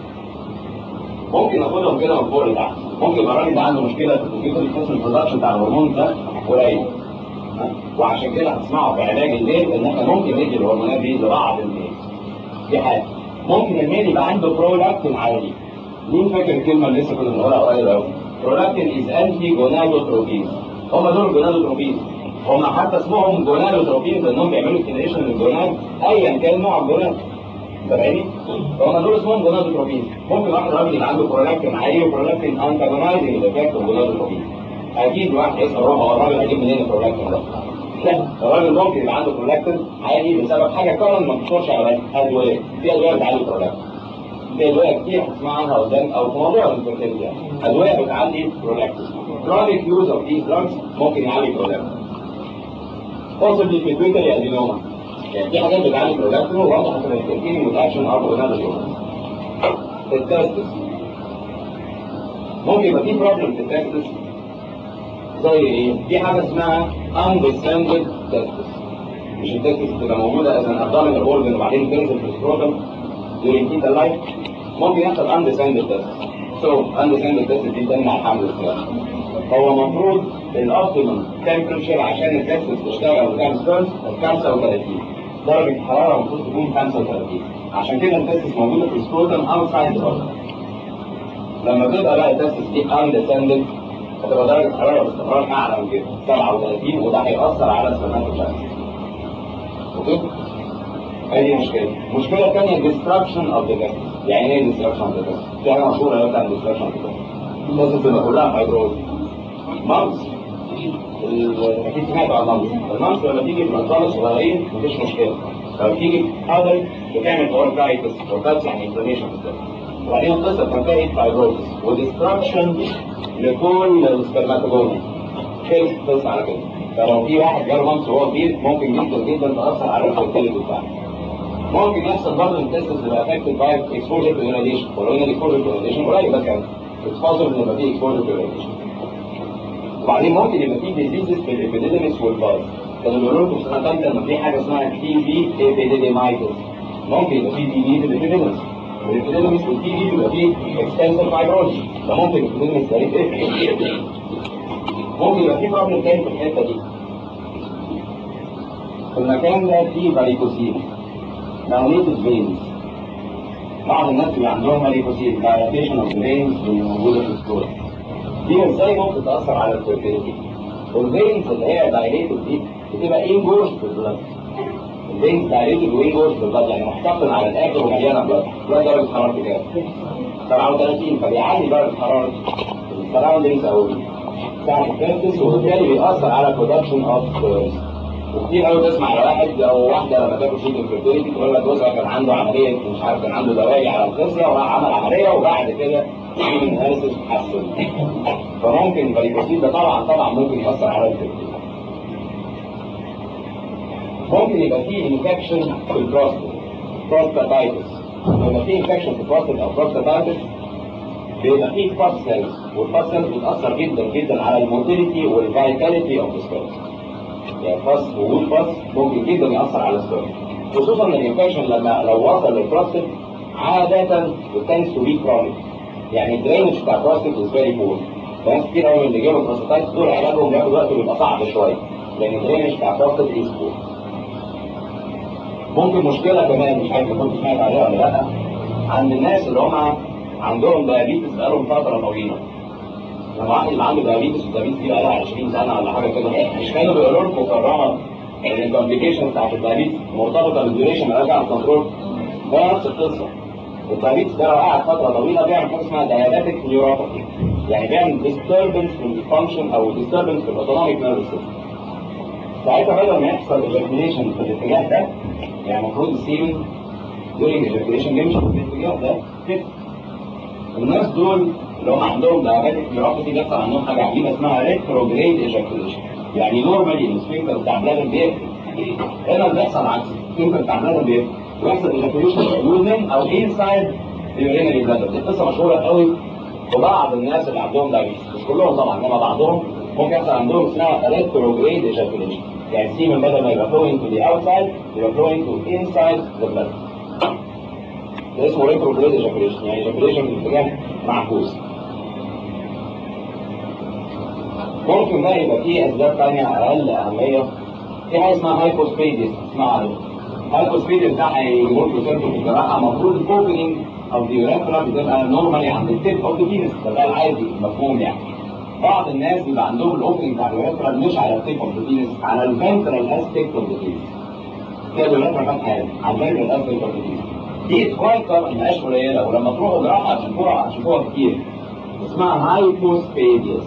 ممكن ناخدهم كده من فوق لتحت ممكن يبقى الراجل ده عنده مشكله في الكمبيوتر يحس البرودكشن بتاع الهرمون ده قليل وعشان كده هتسمعوا في علاج الليل ان احنا ممكن ندي الهرمونات دي لبعض الميل دي حاجه ممكن الميل يبقى عنده برولاكتين عالي مين فاكر الكلمه اللي لسه كنا بنقولها قريب قوي برولاكتين از انتي جونادوتروبين هم دول الجونادوتروبين هم حتى اسمهم جونادوتروبين لانهم بيعملوا ستيميليشن للجوناد ايا كان نوع الجوناد فاهماني؟ هم دول اسمهم جونادوتروبين ممكن واحد راجل يبقى عنده برولاكتين عالي وبرولاكتين انتاجونايزنج الايفكت اوف جونادوتروبين اكيد واحد يسال روح هو الراجل هيجيب منين البرولاكتين ده؟ لا الراجل ممكن يبقى عنده برولاكتين عالي بسبب حاجه كمان ما بتخش على ادويه في ادويه بتعلي البرولاكتين في ادويه كتير هتسمع عنها قدام او في موضوع الانفيرتيلتي يعني ادويه بتعلي برولاكتين chronic use of these drugs ممكن يعلي برولاكتين possibly في تويتر ادينوما يعني في حاجات بتعلي برولاكتين وواضح ان التركيب متاكشن او جونادال التستس ممكن يبقى في بروبلم في التستس زي ايه؟ في حاجه اسمها undescended testis مش التستس بتبقى موجوده از ان ابدومينال اورجن وبعدين تنزل في السكروتم during fetal life ممكن يحصل undescended testis so undescended testis دي تمنع حمل الفراخ هو المفروض الاوبتيمم تمبرتشر عشان التستس تشتغل وتعمل سبيرمز 35 درجه الحراره المفروض تكون 35 عشان كده التستس موجوده في السكروتم اوتسايد ذا لما تبقى بقى التستس دي اندسندنت هتبقى درجه الحراره باستمرار اعلى من كده 37 وده هيأثر على السبرماتوجينيسيس اوكي هذه مشكلة المشكلة الثانية destruction of the vessels يعني ايه destruction of the vessels؟ في حاجة مشهورة قوي بتاعت destruction of the vessels لازم تبقى كلها فايبروز مامس اكيد سمعتوا عن المامس المامس لما تيجي في الاطفال الصغيرين مفيش مشكلة لو تيجي في ادلت بتعمل اوركايتس اوركايتس يعني انفلاميشن في الدم وبعدين القصة تنتهي فايبروز وديستراكشن لكل السبرماتوجونيا خلص القصة على كده فلو في واحد جاله مامس وهو كبير ممكن جدا جدا تأثر على الفيرتيليتي بتاعته ممكن يحصل برضه التستس تبقى افكتد باي اكسبوجر تو راديشن ولو ان الاكسبوجر تو راديشن قليل بس يعني اتفاصل ان يبقى فيه اكسبوجر تو راديشن وبعدين ممكن يبقى فيه ديزيزز في الابيديدمس والباز كانوا بيقولوا لكم في سنه ثالثه ان في حاجه اسمها تي بي ابيديديمايتس ممكن يبقى فيه تي بي في الابيديدمس والابيديدمس والتي بي بيبقى فيه اكستنسيف فايبروزي فممكن الابيديدمس ده يتقفل ممكن يبقى فيه بروبلم تاني في الحته دي في المكان ده فيه فاريكوسيل dilated veins بعض الناس اللي عندهم ماليكوسيل dilatation of the veins اللي موجودة في الصورة دي ازاي ممكن تأثر على الفيرتيليتي والفينز اللي هي dilated دي بتبقى انجورس في البلد الفينز dilated وانجورس في البلد يعني محتفظ على الاخر ومليانة بلد بلد درجة حرارة كام؟ 37 فبيعلي درجة حرارة السراوندينجز او بتاعت الكارتس وبالتالي بيأثر على production of وكتير قوي تسمع على واحد او واحده لما تاكل شيء انفيرتيليتي تقول لك جوزها كان عنده عمليه مش عارف كان عنده دواجي على الخصيه وراح عمل عمليه وبعد كده يجي من اناليسيس اتحسن فممكن الفاريكوسيل ده طبعا طبعا ممكن ياثر على الفيرتيليتي ممكن يبقى فيه انفكشن في البروستات بروستاتايتس لما في انفكشن في البروستات او بروستاتايتس بيبقى فيه فاس سيلز والفاس سيلز بتاثر جدا جدا على الموتيليتي والفايتاليتي اوف ذا يعني فاس وجود فاس ممكن جدا يأثر على السبرم خصوصا ان الانفكشن لما لو وصل للبروستات عادة tends to be chronic يعني الدرينج بتاع البروستات is very poor ناس كتير قوي اللي جابوا بروستاتايتس دول علاجهم بياخد وقت وبيبقى صعب شويه لان الدرينج بتاع البروستات is poor ممكن مشكله كمان مش عارف كنت سمعت عليها ولا لا عند الناس اللي هم عندهم دايابيتس بقالهم فتره طويله لما واحد اللي عنده دايابيتس والدايابيتس دي بقالها 20 سنه ولا حاجه كده مش كانوا بيقولوا لكم مكرره ان الكومبليكيشن بتاعت الدايابيتس مرتبطه بالديوريشن راجع على الكنترول هو نفس القصه الدايابيتس ده لو قعد فتره طويله بيعمل حاجه اسمها دايابيتك نيوروباثي يعني بيعمل ديستربنس في الفانكشن او ديستربنس في الاوتونوميك نيرفس سيستم ساعتها بدل ما يحصل ايجاكيوليشن في الاتجاه ده يعني المفروض السيمن دورينج ايجاكيوليشن يمشي في الاتجاه ده كده الناس دول اللي هم عندهم دايابيتك نيوروباثي بيحصل عندهم حاجه عجيبه اسمها ريتروجريد ايجاكيوليشن يعني نورمالي السفنكتر بتاع بلادر بيقفل هنا اللي بيحصل عكس السفنكتر بتاع بلادر بيقفل ويحصل ايجاكيوليشن يوزن او انسايد اليورينري بلادر دي قصه مشهوره قوي وبعض الناس اللي عندهم دايابيتس مش كلهم طبعا انما بعضهم ممكن يحصل عندهم اسمها ريتروجريد ايجاكيوليشن يعني السيمن بدل ما يبقى flowing to the outside يبقى flowing to inside the blood ده اسمه ريتروجريد ايجاكيوليشن يعني ايجاكيوليشن في اتجاه معكوس ممكن بقى يبقى فيه اسباب ثانيه اقل اهميه في حاجه اسمها هايبوسبيديس اسمها عنه هايبوسبيديس ده هيجيبوا لكم سيرته في الجراحه المفروض الاوبننج اوف ذا يوريثرا بتبقى نورمالي عند التيب اوف ذا بينس فده العادي المفهوم يعني بعض الناس بيبقى عندهم الاوبننج بتاع اليوريثرا مش على التيب اوف ذا بينس على الفنترال اسبيكت اوف ذا بينس كده اليوريثرا فاتحه على الفنترال اسبيكت اوف ذا بينس دي كويس طبعا مش قليله ولما تروحوا جراحه هتشوفوها هتشوفوها كتير اسمها هايبوسبيديس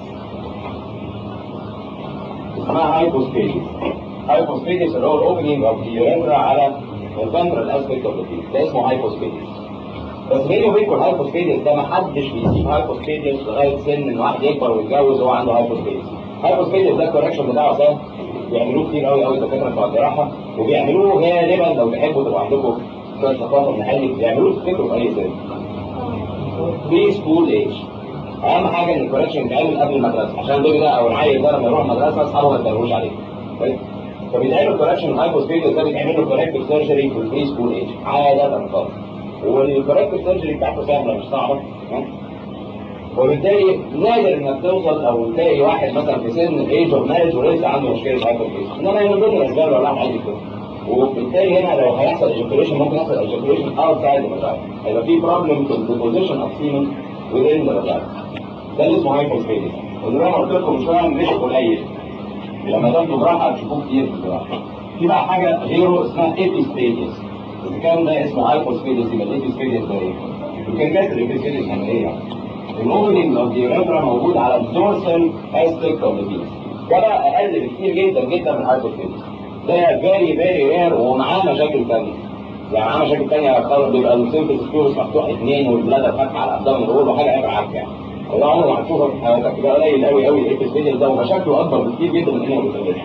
اسمها هايبوسبيديس هايبوسبيديس اللي هو الاوبننج اوف اليوريثرا على الفنترال اسبيكت اوف ذا بينس ده اسمه هايبوسبيديس بس بيني وبينكم الهايبوسبيديس ده ما حدش بيسيب هايبوسبيديس لغايه سن ان واحد يكبر ويتجوز وهو عنده هايبوسبيديس هايبوسبيديس ده الكوركشن بتاعه سهل بيعملوه كتير قوي قوي دكاتره بتوع الجراحه وبيعملوه غالبا لو تحبوا تبقى عندكم شويه ثقافه من حالي بيعملوه تفتكروا في اي سن بري سكول ايج اهم حاجه ان الكوركشن يتعمل قبل المدرسه عشان البيبي ده او العيل ده لما يروح المدرسه اصحابه ما يتدروش عليه فبيتعمل كوركشن الهايبوسبيديس ده بيتعمل له كوركتيف سيرجري في البري سكول ايج عاده خالص والكوركتيف سيرجري بتاعته سهله مش صعبه وبالتالي نادر انك توصل او تلاقي واحد مثلا في سن ايج اوف مارج ولسه عنده مشكله هايبرتنشن انما هي من ضمن الاسباب اللي الواحد عايز يكون وبالتالي هنا لو هيحصل ايجاكوليشن ممكن يحصل ايجاكوليشن اوتسايد ذا هيبقى في بروبلم في الديبوزيشن اوف سيمن within the vagina ده اللي اسمه هايبوسبيديس واللي انا قلت لكم من شويه مش قليل لما تاخدوا براحه هتشوفوه كتير في الجراحه في بقى حاجه غيره اسمها ايبيسبيديس اذا كان ده اسمه هايبوسبيديس يبقى الايبيسبيديس ده ايه؟ يمكن جت الايبيسبيديس يعني ايه يعني؟ الاوبننج اوف ذا موجود على الدورسال اسبكت اوف ذا بيس ده بقى اقل بكتير جدا جدا من الهايبوسبيديس ده فيري فيري رير ومعاه مشاكل ثانيه يعني معاه مشاكل ثانيه خالص بيبقى السيمبل سكيورس مفتوح اثنين والبلادر فاتحه على الابدان الغول وحاجه عيب عك يعني وده عمره ما هتشوفه في حياتك ده قليل قوي قوي الايبيسبيديس ده ومشاكله اكبر بكتير جدا من انه بيتغير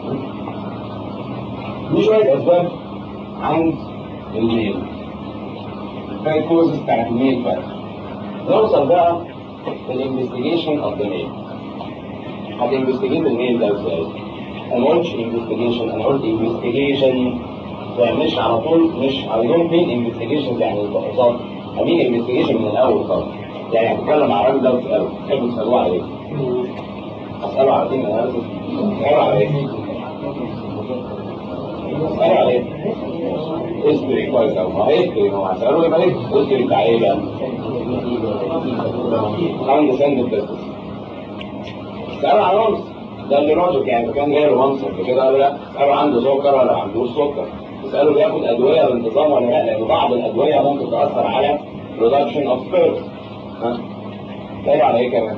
دي شويه اسباب عند الميل الفايت كوزز بتاعت الميل بقى نوصل بقى للانفستيجيشن اوف ذا ميل هتنفستيجيت الميل ده ازاي؟ انا قلتش انفستيجيشن انا قلت انفستيجيشن يعني مش على طول مش I don't mean investigation يعني الفحوصات I mean investigation من الاول خالص يعني هتتكلم مع الراجل ده وتساله تحبوا تسالوه على ايه؟ اساله على ايه؟ اساله على ايه؟ اساله على ايه؟ هيستوري كويس قوي ما هيستوري هو هساله يبقى ايه؟ هيستوري بتاع ايه بقى؟ عنده سند تيست اساله على رمز ده اللي راجل يعني كان جاي له منصب كده قال لا اساله عنده سكر ولا ما عندوش سكر اساله بياخد ادويه بانتظام ولا لا لان بعض الادويه ممكن تاثر على برودكشن اوف سبيرز ها اساله على ايه كمان؟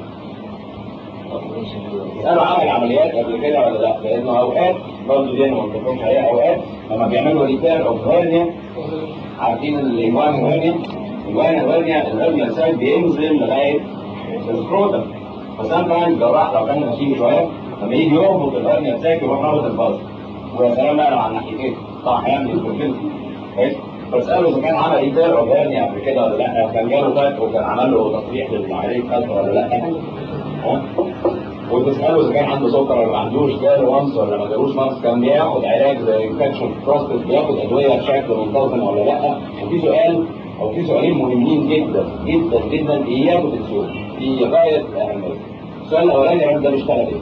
اساله عمل عمليات قبل كده ولا لا لانه اوقات برضه دي انا ما قلتلكمش عليها اوقات لما بيعملوا ريتير اوف هيرنيا عارفين الايوان هيرنيا الايوان هيرنيا الهيرنيا سايد بينزل لغايه السكروتم فسام تايم الجراح لو كان غشيم شويه لما يجي يربط الهرنيا بتاعك يروح رابط الباص ويا سلام بقى لو على الناحيتين طبعا هيعمل الكورتين كويس فاساله اذا كان عمل ايدار او هرنيا قبل كده ولا لا كان جاله فتح وكان عمل له تصريح للعمليه فتح ولا لا ها وتساله اذا كان عنده سكر ولا ما عندوش جاله وانس ولا ما جالوش وانس كان بياخد علاج زي انفكشن بروستات بياخد ادويه بشكل منتظم ولا لا وفي سؤال او في سؤالين مهمين جدا جدا جدا اياكم تنسوهم في غايه الاهميه السؤال الاولاني ده بيشتغل ايه؟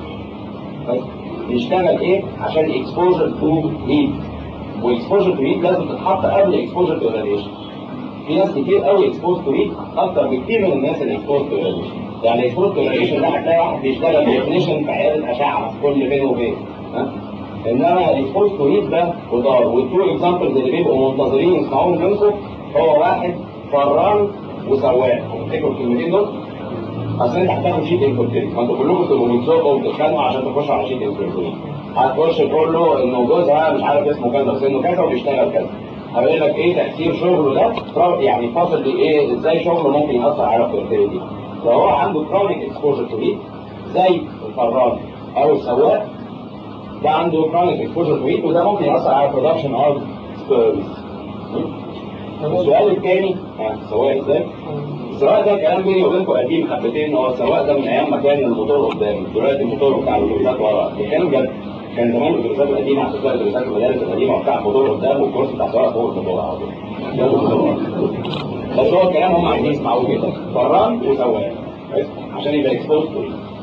بيشتغل ايه عشان اكسبوجر تو هيت واكسبوجر تو هيت لازم تتحط قبل اكسبوجر تو راديشن في ناس كتير قوي اكسبوز تو هيت اكتر بكتير من الناس اللي اكسبوز تو راديشن يعني اكسبوز تو راديشن ده هتلاقي واحد بيشتغل تكنيشن في عياده اشعه كل فين وفين ها انما الاكسبوز تو هيت ده خضار والتو اكزامبلز اللي بيبقوا منتظرين يسمعوهم منكم هو واحد فران وسواق تفتكروا الكلمتين دول اصل انت هتاخد شيت انكورتيري ما انتوا كلكم تبقوا بتزقوا وبتتخانقوا عشان تخشوا على شيت انكورتيري هتخش تقول له انه جوزها مش عارف اسمه كذا وسنه كذا وبيشتغل كذا هيقول لك ايه تاثير شغله ده يعني فاصل ايه ازاي شغله ممكن ياثر على الفيرتيليتي لو هو عنده كرونيك اكسبوجر تو هيت زي الفران او السواق ده عنده كرونيك اكسبوجر تو هيت وده ممكن ياثر على برودكشن اوف سبيرمز السؤال الثاني السواق ازاي؟ السواق ده كلام بيني وبينكم قديم حبتين هو السواق ده من ايام ما كان الموتور قدام دلوقتي الموتور بتاع الاتوبيسات ورا كان بجد كان زمان الاتوبيسات القديمه عشان كده الاتوبيسات المدارس القديمه بتاع الموتور قدام والكرسي بتاع السواق فوق الموتور على طول بس هو الكلام هم عايزين يسمعوه كده فران وسواق عشان يبقى اكسبوز تو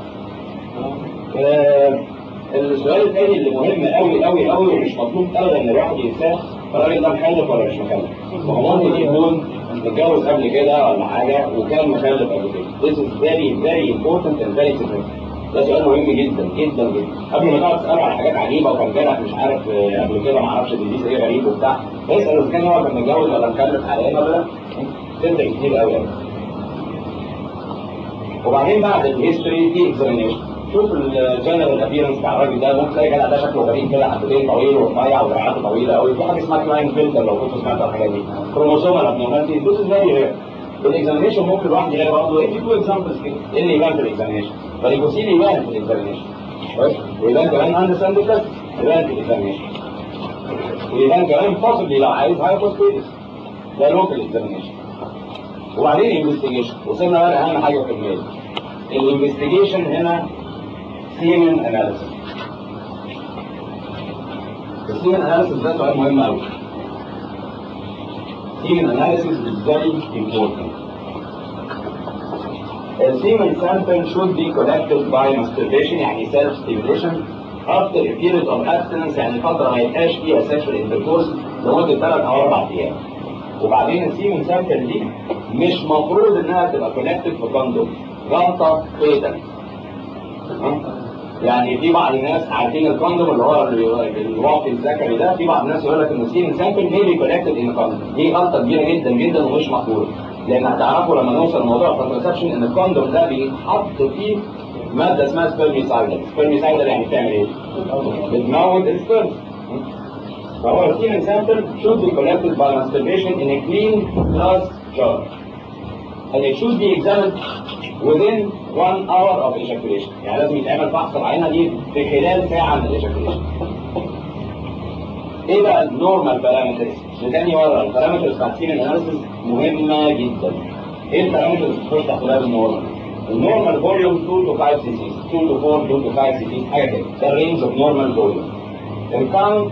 السؤال الثاني اللي مهم قوي قوي قوي ومش مطلوب ابدا ان الواحد ينساه الراجل ده مخلف ولا مش مخلف؟ ما هو ممكن يكون متجوز قبل كده ولا حاجه وكان مخلف قبل كده. This is very very important and very significant. ده سؤال مهم جدا جدا جدا قبل ما تقعد تساله على حاجات عجيبه وكان جالك مش عارف قبل كده ما اعرفش دي ايه غريب وبتاع اسال اذا كان هو كان متجوز ولا مخلف حاليا ولا لا تفرق كتير قوي قوي وبعدين بعد الهيستوري في اكزامينيشن شوف الجنرال ابيرنس بتاع الراجل ده ممكن تلاقي جدع ده شكله غريب كده حبتين طويل ورفيع ودراعاته طويله قوي في حاجه اسمها كلاين فلتر لو كنتوا سمعتوا الحاجات دي كروموسومال ابنورمالتي ذس از فيري رير الاكزامينشن ممكن الواحد يلاقي برضه ايه في تو اكزامبلز كده ايه اللي يبان في الاكزامينشن فاليكوسيل يبان في الاكزامينشن كويس ويبان كمان عند ساند بلاست يبان في الاكزامينشن ويبان كمان possibly لو عايز هايبوسبيدس ده لوكال اكزامينشن وبعدين انفستيجيشن وصلنا بقى اهم حاجه في الميل الانفستيجيشن هنا سيمن اناليسيس السيمن اناليسيس ده سؤال مهم قوي سيمن اناليسيس is very important السيمن sample should be collected by masturbation يعني self stimulation after a period of abstinence يعني فترة ما يبقاش فيها sexual intercourse لمدة ثلاث أو أربع أيام. وبعدين السيمن sample دي مش مفروض إنها تبقى collected في كوندوم. غلطة فيتال. يعني في بعض الناس عارفين الكوندوم اللي هو الواقي الذكري ده في بعض الناس يقول لك ان السيمن سامبل مي بي كولكتد ان كوندوم دي غلطه كبيره جدا جدا ومش مقبوله لان هتعرفوا لما نوصل لموضوع الكونترسبشن ان الكوندوم ده بيتحط فيه ماده اسمها سبرميسايدل سبرميسايدل يعني بتعمل ايه؟ بتموت السبرم فهو السيمن سامبل should be collected by masturbation in a clean glass jar and it should be examined within one hour of ejaculation يعني لازم يتعمل فحص العينه دي في خلال ساعه من الايجاكوليشن ايه بقى النورمال بارامترز؟ لتاني مره البارامترز بتاعت سين اناليسيس مهمه جدا ايه البارامترز اللي بتخش تحت باب النورمال؟ النورمال فوليوم 2 to 5 سي سي 2 to 4 2 to 5 سي سي حاجه كده ده الرينج اوف نورمال فوليوم الكاونت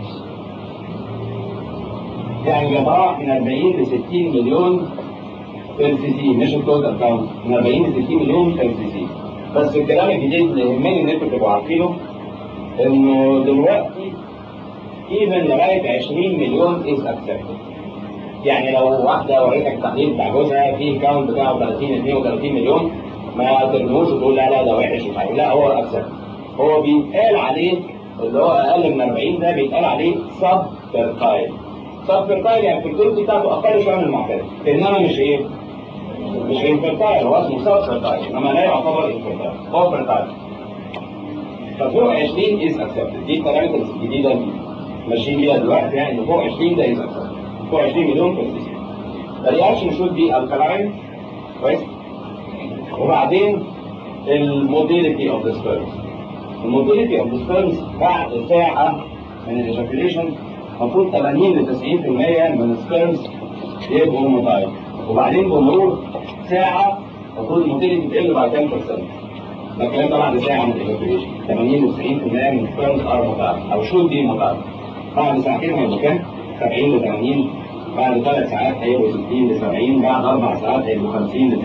يعني بيتراوح من 40 ل 60 مليون بير سي سي مش التوتال كاونت من 40 ل 60 مليون بير سي سي بس الكلام الجديد اللي يهمني ان انتوا تبقوا عارفينه انه دلوقتي ايفن لغايه 20 مليون از اكسبتد يعني لو واحده وريتك التحليل بتاع جوزها فيه كاونت بتاعه 30 32 مليون ما ترموش وتقول لا لا ده وحش مش عارف لا هو اكسبتد هو بيتقال عليه اللي هو اقل من 40 ده بيتقال عليه سب فيرتايل سب فيرتايل يعني الفيرتيلتي بتاعته اقل شويه من المعتاد انما مش ايه مش انفرتايل هو اسمه سب فيرتايل انما لا يعتبر انفرتايل هو فيرتايل ففوق 20 از اكسبتد دي البارامترز الجديده اللي ماشيين بيها دلوقتي يعني ان فوق 20 ده از اكسبتد فوق 20 مليون في السيستم الرياكشن شود بي الكلاين كويس وبعدين الموديليتي اوف ذا سبيرمز الموديليتي اوف ذا سبيرمز بعد ساعه من الايجاكوليشن المفروض 80 ل 90% من السبيرمز يبقوا موتايل وبعدين بمرور ساعة المفروض الموديليتي تقل بعد 10% ده الكلام ده بعد ساعة من الايجاكوليشن 80 ل 90% من السبيرمز ار موتايل او شود بي موتايل بعد ساعتين هيبقوا كام؟ 70 ل 80 بعد ثلاث ساعات هيبقوا 60 ل 70 بعد اربع ساعات هيبقوا 50 ل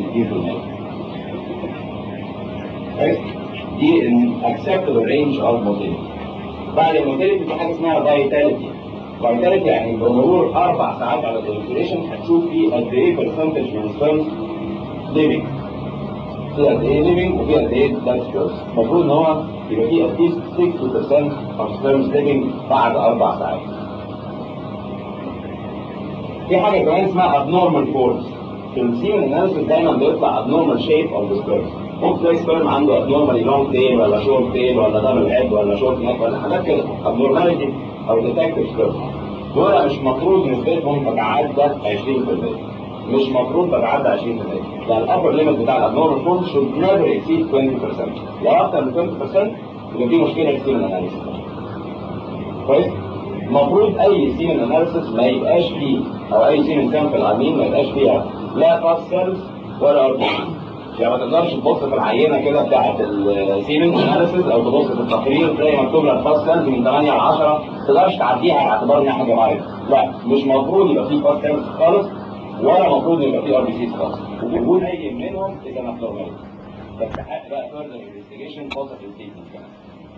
60% كويس؟ دي acceptable range of motility بعد الموتيليتي في حاجه اسمها فايتاليتي فايتاليتي يعني بمرور اربع ساعات على الايجاكوليشن هتشوف في قد ايه برسنتج من السبرمز ليفنج في قد ايه ليفنج وفي قد ايه دايت سبيرمز المفروض ان هو يبقى في اتليست 60% of sperms ليفنج بعد اربع ساعات في حاجه كمان اسمها abnormal forms في السيمن اناليسيس دايما بيطلع abnormal shape of the sperm ممكن تلاقي سبيرم عنده abnormally long tail ولا short tail ولا double head ولا short neck ولا حاجات كده abnormality او detective sperm دول مش مفروض نسبتهم تتعدى 20% مش مفروض تتعدى 20% يعني الابر ليميت بتاع الابنورمال فورم should never exceed 20% لو اكتر من 20% يبقى في مشكله في السيمن اناليسيس كويس المفروض اي سيمن اناليسيس ما يبقاش فيه او اي سيمن سامبل عاملين ما يبقاش فيها لا فاست سيلز ولا اربعين يعني ما تقدرش تبص في العينه كده بتاعت السيمن اناليسيس او تبص في التقرير تلاقي مكتوب لك فاست سيلز من 8 ل 10 ما تقدرش تعديها على اعتبار انها حاجه معينه لا مش المفروض يبقى فيه فاست سيلز خالص ولا المفروض يبقى فيه ار بي سيز خالص وجود اي منهم اذا ما نورمال تستحق بقى فيرذر انفستيجيشن بوزيتيف ستيتمنت كمان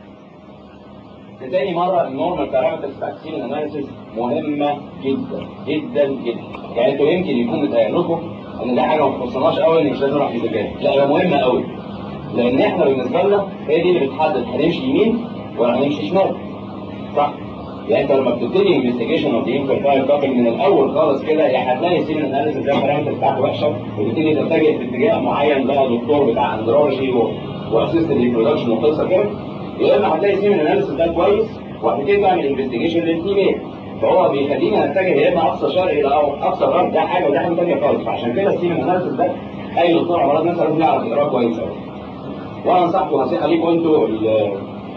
لتاني مرة النورمال بارامترز بتاعت السيمن اناليسيس مهمة جدا جدا جدا يعني انتوا يمكن يكون متهيأ لكم ان ده حاجة ما تخصناش قوي ان مش لازم نروح نذاكرها لا هي مهمة قوي لان احنا بالنسبة لنا هي دي اللي بتحدد هنمشي يمين ولا هنمشي شمال صح؟ يعني انت لما بتبتدي انفستيجيشن اوف ذا انفيرتايل توبيك من الاول خالص كده يا هتلاقي السيمن اناليسيس ده البارامتر بتاعته وحشه وتبتدي تتجه في اتجاه معين بقى دكتور بتاع اندرولوجي واسيستنت ريبرودكشن وقصه كده يا اما هتلاقي سيمن اناليسيس ده كويس وهتبتدي تعمل انفستيجيشن للفيميل فهو بيخلينا نتجه يا اما اقصى شرق الى او اقصى غرب ده حاجه وده حاجه ثانيه خالص فعشان كده السيمن اناليسيس ده اي دكتور امراض نسا لازم يعرف يقراه كويس قوي وانا انصحكم نصيحه ليكم انتوا اللي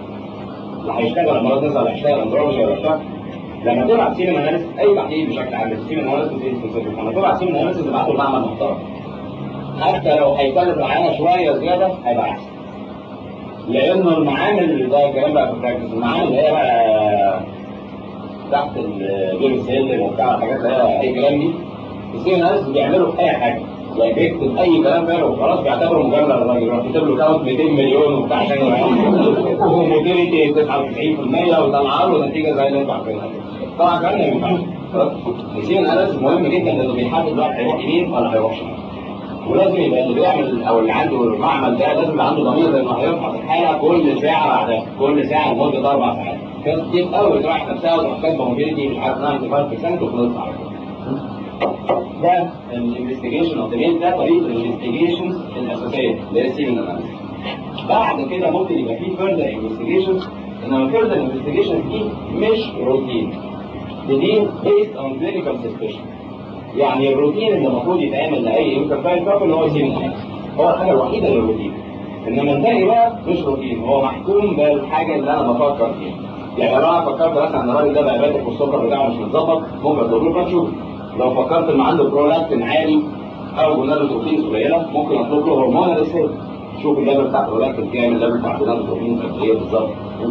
هيشتغل امراض نسا ولا هيشتغل اندرولوجي ولا بتاع لما تبعت سيمن اناليسيس اي تحليل بشكل عام السيمن اناليسيس ايه سبيسيفيك لما تبعت سيمن اناليسيس ابعته لمعمل محترم حتى لو هيكلف العيانه شويه زياده هيبقى احسن لان المعامل اللي ده الكلام بقى في البراكتس المعامل اللي هي بقى تحت البير السلم وبتاع الحاجات اللي هي اي كلام دي السي ان اس بيعملوا اي حاجه يعني بيكتب اي كلام فارغ وخلاص بيعتبره مجرد الراجل يروح كاتب له كاونت 200 مليون وبتاع عشان وموتيليتي 99% وطلع له نتيجه زي اللي انتوا عارفينها طبعا كمان ما ينفعش نسيب الاناليسيس مهم جدا لانه بيحدد الواحد هيروح يمين ولا هيروح شمال ولازم يبقى اللي بيعمل او اللي عنده المعمل ده لازم يبقى عنده ضمير انه هيفحص الحاله كل ساعه بعدها كل ساعه لمده اربع ساعات كان كتير قوي تروح نفسها وتروح كاتبه موبيليتي مش عارف 95% وخلص على كده ده الانفستيجيشن اوف ذا ده طريقه الانفستيجيشن الاساسيه اللي هي السيمن اناليسيس بعد كده ممكن يبقى في فيرذر انفستيجيشن انما الفيرذر انفستيجيشن دي مش روتين دي بيست اون كلينيكال سسبشن يعني الروتين اللي المفروض يتعمل لاي انترفايل كاب اللي هو سيمن اناليسيس هو الحاجه الوحيده اللي روتين انما الباقي بقى مش روتين هو محكوم بالحاجه اللي انا بفكر فيها يعني لو انا فكرت مثلا ان الراجل ده بقى باتك والسكر بتاعه مش متظبط ممكن اطلب له فتشوف لو فكرت ان عنده برولاكتين عالي او جونادو بروتين قليله ممكن اطلب له هرمون الاسهال شوف الليفل بتاع البرولاكتين كام الليفل بتاع جونادو بروتين قد ايه بالظبط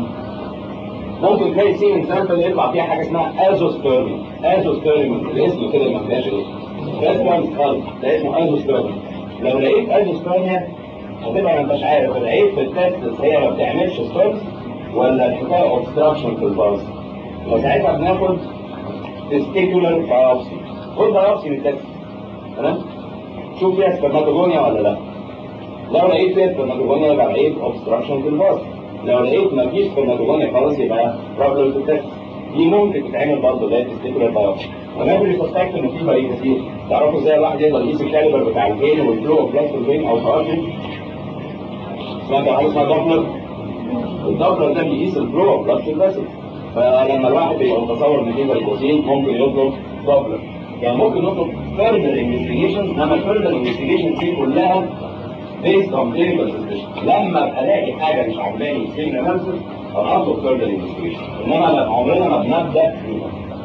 ممكن تلاقي سيمن سامبل يطلع فيها حاجه اسمها ازوسبيرمين ازوسبيرمين الاسم كده ما فيهاش ايه اسمه ده اسمه ازوسبيرمين لو لقيت ازوسبيرميا هتبقى ما انتش عارف العيب في التست هي ما بتعملش سبيرم ولا الحكايه اوبستراكشن في الباص وساعتها بناخد تستيكولار بايوبسي خد بايوبسي من التست تمام شوف فيها سبرماتوجونيا ولا لا لو لقيت فيها سبرماتوجونيا يبقى لقيت اوبستراكشن في الباص لو لقيت ما فيش سبرماتوجونيا خالص يبقى بروبلم في التست دي ممكن تتعمل برضه زي التستيكولار بايوبسي ونعمل سسبكت انه في فريق كتير تعرفوا ازاي الواحد يقدر يقيس الكاليبر بتاع الفين والفلو اوف بلاد في الفين او الكارتج سمعت حاجه اسمها دوبلر الدوبلر ده بيقيس الفلو اوف بلاد في الفاسل فلما الواحد بيبقى متصور ان في فاريكوسين ممكن يطلب دوبلر يعني ممكن نطلب فيرذر انفستيجيشن انما الفيرذر انفستيجيشن دي كلها بيست اون كلينيكال سسبشن لما ابقى الاقي حاجه مش عاجباني في سيجن اناليسيس اطلب فيرذر انفستيجيشن انما عمرنا ما بنبدا فيها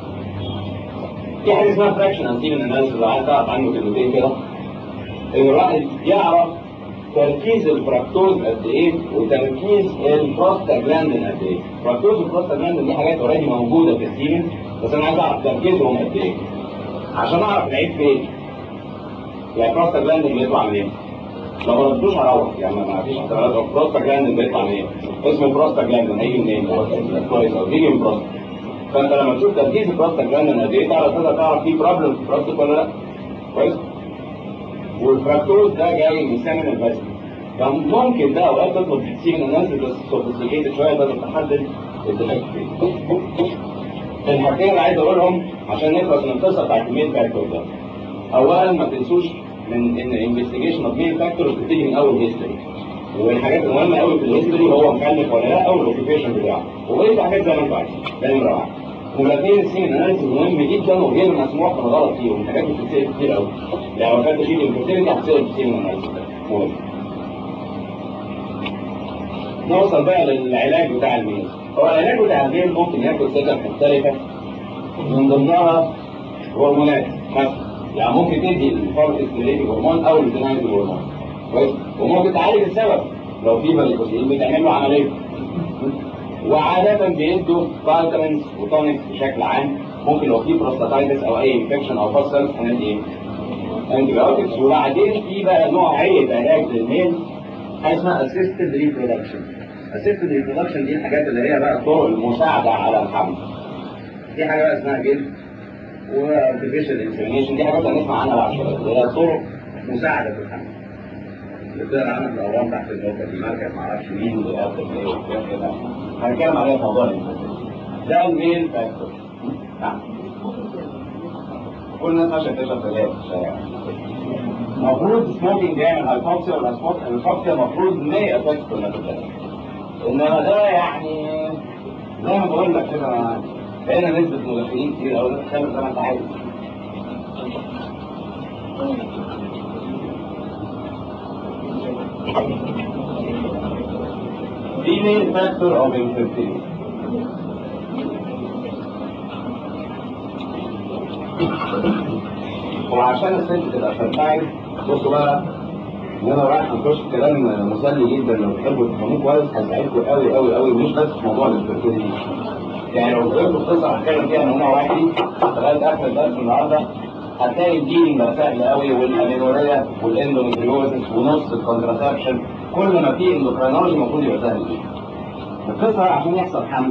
في حاجه اسمها فراكشن ان سيجن اناليسيس لو عايز تعرف عنه كلمتين كده ان الواحد يعرف تركيز الفراكتوز قد ايه وتركيز البروستاجلاندين قد ايه الفراكتوز والبروستاجلاندين دي حاجات اوريدي موجوده في السيمن بس انا عايز اعرف تركيزهم قد ايه عشان اعرف العيب فين يعني البروستاجلاندين بيطلع منين لو ما ردتوش هروح يعني ما فيش احتمالات البروستاجلاندين بيطلع منين اسم البروستاجلاندين هيجي منين كويس او بيجي من البروستاج فانت لما تشوف تركيز البروستاجلاندين قد ايه تعرف تقدر تعرف في بروبلم في البروستاج ولا لا كويس والفراكتوز ده جاي من سامن البس فممكن ده اوقات تطلب تحسين الناس بس سوفيستيكيتد شويه تقدر تحدد الديفكت فين الحاجتين اللي عايز اقولهم عشان نخلص من القصه بتاعت المين فاكتور ده اولا ما تنسوش من ان الانفستيجيشن اوف مين فاكتور بتبتدي من اول هيستوري والحاجات المهمه قوي في الهيستوري هو مكلف ولا لا او الاوكيبيشن بتاعه وبقيت حاجات زي ما انتوا عايزين ده نمره واحد والاثنين السين اناليسيس مهم جدا وغير مسموح بالغلط فيه وحاجات بتتسال كتير قوي يعني لو خدت شيء الانفيرتيليتي هتسال في السين اناليسيس ده مهم نوصل بقى للعلاج بتاع الميل هو العلاج بتاع الميل ممكن ياخد سكك مختلفه من ضمنها هرمونات مثلا يعني ممكن تدي الفارماكستيليتي هرمون او الفينايل هرمون كويس وممكن تعالج السبب لو في فاليكوسين بتعمل له عمليه وعادة بيدوا فيتامينز وتونكس بشكل عام ممكن لو في بروستاتايتس او اي انفكشن او فصل هندي ايه؟ انتيبيوتكس وبعدين في بقى نوعية علاج للميل حاجة اسمها اسيستد ريبرودكشن اسيستد ريبرودكشن دي الحاجات اللي هي بقى طرق المساعدة على الحمل في حاجة بقى اسمها جلد وارتفيشال انسيميشن دي حاجات هنسمع عنها بعد شوية اللي هي طرق مساعدة في الحمل اللي بتقرا عنها في الاوراق تحت النقطة دي مركز معرفش مين ويقفل ايه وكده كده هنتكلم عليها في موضوع الانسان ده الميل فاكتور نعم كل الناس ماشيه تشرب سجاير في الشارع المفروض سموكينج يعمل هايبوكسيا ولا سموك الهايبوكسيا المفروض 100 افكت في النتيجه انما ده يعني زي ما بقول لك كده بقينا نسبه مدخنين كتير قوي تخيل زي ما انت عايز دي مين فاكتور اوف انفيرتيليتي وعشان الست تبقى فنتايل بصوا بقى ان انا رايح نخش كلام مسلي جدا لو تحبوا تفهموه كويس هيساعدكم قوي قوي قوي مش بس في موضوع الانفيرتيليتي يعني لو فهمتوا القصه هتكلم فيها من هنا واحد لغايه اخر الدرس النهارده هتلاقي الجين بقى سهل قوي والامينوريا والاندوميتريوزس ونص الكونتراسبشن كل ما في اندوكرينولوجي المفروض يبقى سهل جدا القصه عشان يحصل حمل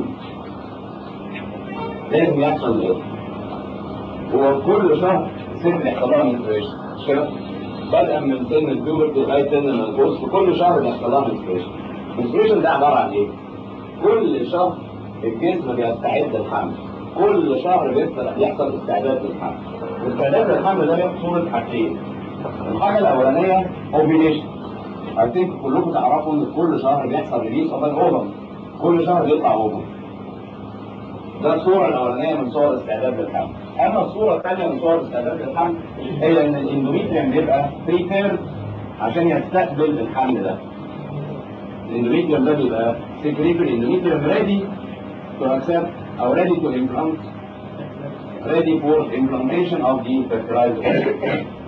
لازم يحصل ايه؟ هو كل شهر ست بيحصل لها منستريشن مش كده؟ بدءا من سن البيوبرتي لغايه سن المنقوص في كل شهر بيحصل لها منستريشن المنستريشن ده عباره عن ايه؟ كل شهر الجسم بيستعد للحمل كل شهر بيحصل يحصل استعداد للحمل الاستعداد للحمل ده بياخد صوره حاجتين الحاجه الاولانيه اوفيليشن عارفين كلكم تعرفوا ان كل شهر بيحصل ريليس اوف الاوفر كل شهر بيطلع اوفر ده الصورة الأولانية من صور استعداد للحمل. أما الصورة الثانية من صور استعداد للحمل هي إن الإندوميتريوم بيبقى بريفيرد عشان يستقبل الحمل ده. الإندوميتريوم ده بيبقى سكريت الإندوميتريوم ready to accept أو ready to implant ready for implantation of the fertilized